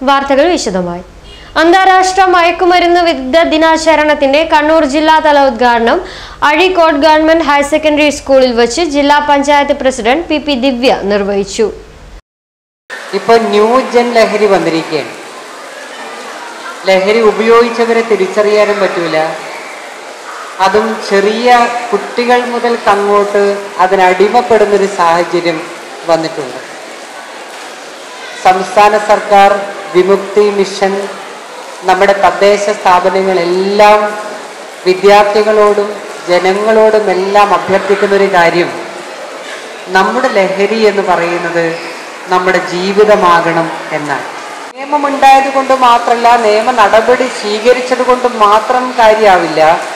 വാർത്തകൾ വിശദമായി അന്താരാഷ്ട്ര മയക്കുമരുന്ന് വിരുദ്ധ ദിനാചരണത്തിന്റെ കണ്ണൂർ ജില്ലാതല ഉദ്ഘാടനം അഴീക്കോട് ഗവൺമെന്റ് ഹയർ സെക്കൻഡറി സ്കൂളിൽ വെച്ച് ജില്ലാ panchayat president P P Divya നിർവഹിച്ചു ഇപ്പോൾ ന്യൂജൻ ലഹരി വന്നിരിക്കുകയാണ് ലഹരി ഉപയോഗിച്ചവരെ തിരിച്ചറിയാനും പറ്റൂല അതും ചെറിയ കുട്ടികൾ മുതൽക്കങ്ങോട്ട് അതിനടിമപ്പെടുന്നൊരു സാഹചര്യം വന്നിട്ടുണ്ട് സംസ്ഥാന സർക്കാർ വിമുക്തി മിഷൻ നമ്മുടെ തദ്ദേശ സ്ഥാപനങ്ങളെല്ലാം വിദ്യാർത്ഥികളോടും ജനങ്ങളോടും എല്ലാം അഭ്യർത്ഥിക്കുന്ന ഒരു കാര്യം നമ്മുടെ ലഹരി എന്ന് പറയുന്നത് നമ്മുടെ ജീവിതമാകണം എന്നാണ് നിയമമുണ്ടായത് കൊണ്ട് മാത്രമല്ല നിയമ നടപടി സ്വീകരിച്ചത് കൊണ്ട് മാത്രം കാര്യമാവില്ല